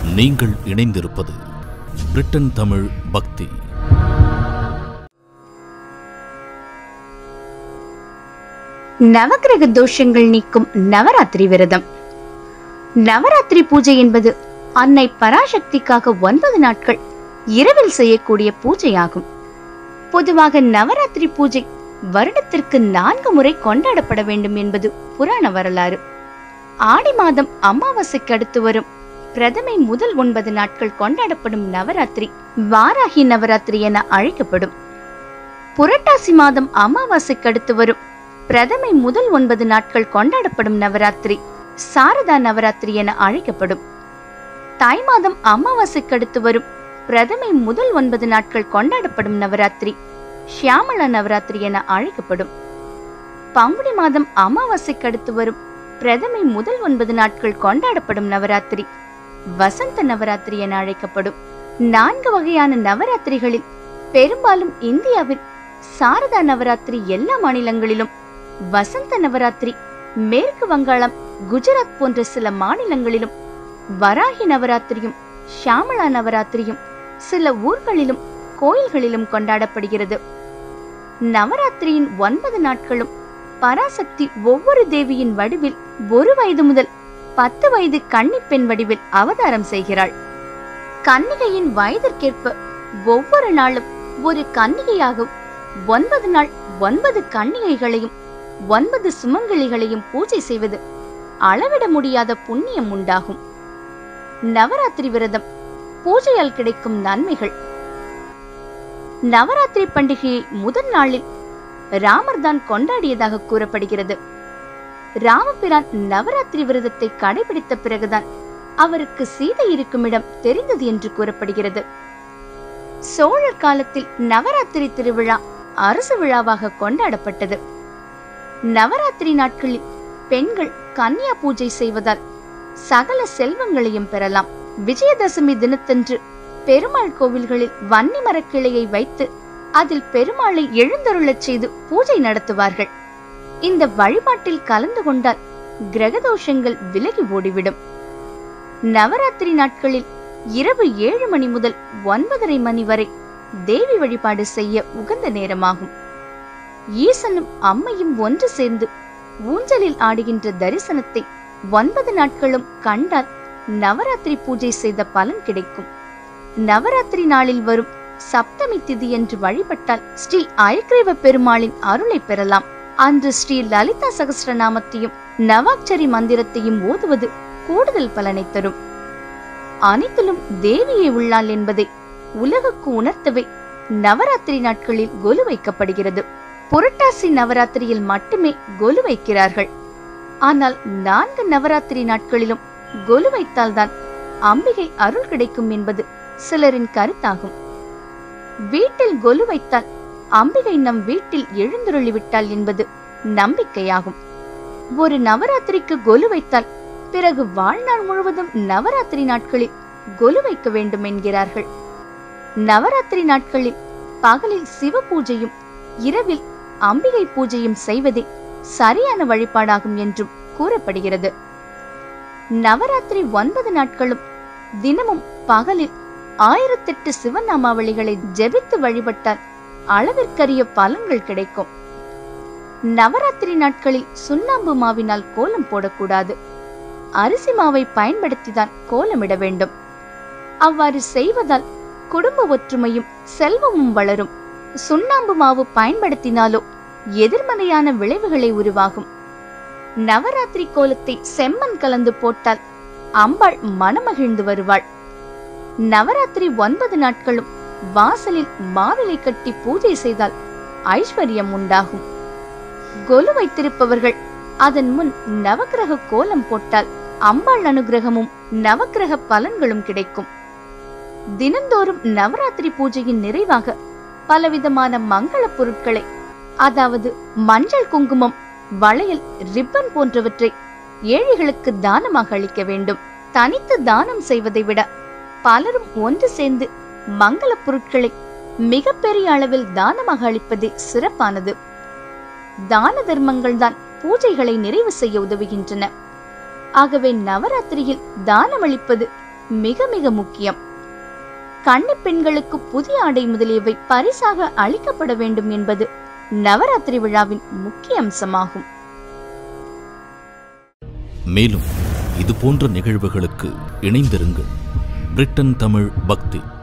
நீங்கள் இணைந்திருப்பது பிரிட்டன் தமிழ் பக்தி நவக்கிரக தோஷங்கள் நீக்கும் நவராத்திரி விரதம் நவராத்திரி பூஜை என்பது அன்னை பராசக்திக்காக ஒன்பது நாட்கள் இரவில் செய்யக்கூடிய பூஜையாகும் பொதுவாக நவராத்திரி பூஜை வருடத்திற்கு நான்கு முறை கொண்டாடப்பட வேண்டும் என்பது புராண வரலாறு ஆடி மாதம் அமாவாசைக்கு அடுத்து வரும் பிரதமை முதல் ஒன்பது நாட்கள் கொண்டாடப்படும் நவராத்திரி வாராகி நவராத்திரி என அழைக்கப்படும் புரட்டாசி மாதம் அமாவாசைக்கு அடுத்து வரும் பிரதமை முதல் ஒன்பது நாட்கள் கொண்டாடப்படும் நவராத்திரி சாரதா நவராத்திரி என அழைக்கப்படும் தாய் மாதம் அமாவாசைக்கு அடுத்து வரும் பிரதமை முதல் ஒன்பது நாட்கள் கொண்டாடப்படும் நவராத்திரி ஷியாமளா நவராத்திரி என அழைக்கப்படும் பங்குனி மாதம் அமாவாசைக்கு அடுத்து வரும் பிரதமை முதல் ஒன்பது நாட்கள் கொண்டாடப்படும் நவராத்திரி வசந்த நவராத்திரி என அழைக்கப்படும் நான்கு வகையான நவராத்திரிகளில் பெரும்பாலும் இந்தியாவில் சாரதா நவராத்திரி எல்லா மாநிலங்களிலும் வசந்த நவராத்திரி மேற்கு வங்காளம் குஜராத் போன்ற சில மாநிலங்களிலும் வராகி நவராத்திரியும் ஷியாமளா நவராத்திரியும் சில ஊர்களிலும் கோயில்களிலும் கொண்டாடப்படுகிறது நவராத்திரியின் ஒன்பது நாட்களும் பராசக்தி ஒவ்வொரு தேவியின் வடிவில் ஒரு வயது முதல் பத்து வயது கன்னிப் பெண் வடிவில் அவதாரம் செய்கிறாள் கன்னிகையின் வயதிற்கேற்ப ஒவ்வொரு நாளும் ஒரு கன்னிகையாகவும் ஒன்பது நாள் ஒன்பது கன்னிகைகளையும் ஒன்பது சுமங்கலிகளையும் பூஜை செய்வது அளவிட முடியாத புண்ணியம் உண்டாகும் நவராத்திரி விரதம் பூஜையால் கிடைக்கும் நன்மைகள் நவராத்திரி பண்டிகையை முதல் நாளில் ராமர் தான் கொண்டாடியதாக கூறப்படுகிறது ராமபிரான் நவராத்திரி விரதத்தை கடைபிடித்த பிறகுதான் அவருக்கு சீதை இருக்கும் இடம் தெரிந்தது என்று கூறப்படுகிறது சோழர் காலத்தில் நவராத்திரி திருவிழா அரசு விழாவாக கொண்டாடப்பட்டது நவராத்திரி நாட்களில் பெண்கள் கன்னியா பூஜை செய்வதால் சகல செல்வங்களையும் பெறலாம் விஜயதசமி தினத்தன்று பெருமாள் கோவில்களில் வன்னி மரக்கிளையை வைத்து அதில் பெருமாளை எழுந்தருளச் செய்து பூஜை நடத்துவார்கள் இந்த வழிபாட்டில் கலந்து கொண்டால் கிரகதோஷங்கள் விலகி ஓடிவிடும் நவராத்திரி நாட்களில் இரவு ஏழு மணி முதல் ஒன்பதரை மணி வரை தேவி வழிபாடு செய்ய உகந்த நேரமாகும் ஈசனும் அம்மையும் ஒன்று சேர்ந்து ஊஞ்சலில் ஆடுகின்ற தரிசனத்தை ஒன்பது நாட்களும் கண்டால் நவராத்திரி பூஜை செய்த பலன் கிடைக்கும் நவராத்திரி நாளில் வரும் சப்தமி திதி என்று வழிபட்டால் ஸ்ரீ அயக்ரீவ பெருமாளின் அருளை பெறலாம் அன்று ஸ்ரீ லலிதா சகஸ்ரநாமத்தையும் நவாட்சரி மந்திரத்தையும் ஓதுவது கூடுதல் பலனை தரும் அனைத்திலும் தேவியே உள்ளாள் என்பதை உலகுக்கு உணர்த்தவே நவராத்திரி நாட்களில் கொலு வைக்கப்படுகிறது புரட்டாசி நவராத்திரியில் மட்டுமே கொலு வைக்கிறார்கள் ஆனால் நான்கு நவராத்திரி நாட்களிலும் கொலு வைத்தால்தான் அம்பிகை அருள் கிடைக்கும் என்பது சிலரின் கருத்தாகும் வீட்டில் கொலு வைத்தால் அம்பிகை நம் வீட்டில் எழுந்துருளி விட்டாள் என்பது நம்பிக்கையாகும் ஒரு நவராத்திரிக்கு கொலு வைத்தால் பிறகு வாழ்நாள் முழுவதும் நவராத்திரி நாட்களில் கொலு வைக்க வேண்டும் என்கிறார்கள் நவராத்திரி நாட்களில் பகலில் சிவ பூஜையும் இரவில் அம்பிகை பூஜையும் செய்வதே சரியான வழிபாடாகும் என்றும் கூறப்படுகிறது நவராத்திரி ஒன்பது நாட்களும் தினமும் பகலில் ஆயிரத்தெட்டு சிவநாமாவளிகளை ஜெபித்து வழிபட்டால் அளவிற்கரிய பலன்கள் கிடைக்கும் நவராத்திரி நாட்களில் சுண்ணாம்பு மாவினால் கோலம் போடக்கூடாது அரிசி மாவை பயன்படுத்திதான் கோலமிட வேண்டும் அவ்வாறு செய்வதால் குடும்ப ஒற்றுமையும் செல்வமும் வளரும் சுண்ணாம்பு மாவு பயன்படுத்தினாலோ எதிர்மறையான விளைவுகளை உருவாகும் நவராத்திரி கோலத்தை செம்மண் கலந்து போட்டால் அம்பாள் மனமகிழ்ந்து வருவாள் நவராத்திரி ஒன்பது நாட்களும் வாசலில் மாவிலை கட்டி பூஜை செய்தால் ஐஸ்வர்யம் உண்டாகும் கொலு வைத்திருப்பவர்கள் அதன் முன் நவக்கிரக கோலம் போட்டால் அம்பாள் அனுகிரகமும் நவக்கிரக பலன்களும் கிடைக்கும் தினந்தோறும் நவராத்திரி பூஜையின் நிறைவாக பலவிதமான மங்கள பொருட்களை அதாவது மஞ்சள் குங்குமம் வளையல் ரிப்பன் போன்றவற்றை ஏழைகளுக்கு தானமாக அளிக்க வேண்டும் தனித்து தானம் செய்வதை விட பலரும் ஒன்று சேர்ந்து மங்கள பொருட்களை மிகப்பெரிய அளவில் தானமாக அளிப்பதே சிறப்பானது தான தர்மங்கள் தான் பூஜைகளை நிறைவு செய்ய உதவுகின்றன ஆகவே நவராத்திரியில் தானமளிப்பது மிக மிக முக்கியம் கன்னி பெண்களுக்கு புதிய ஆடை முதலியவை பரிசாக அளிக்கப்பட வேண்டும் என்பது நவராத்திரி விழாவின் முக்கிய அம்சமாகும் மேலும் இது போன்ற நிகழ்வுகளுக்கு இணைந்திருங்கள் பிரிட்டன் தமிழ் பக்தி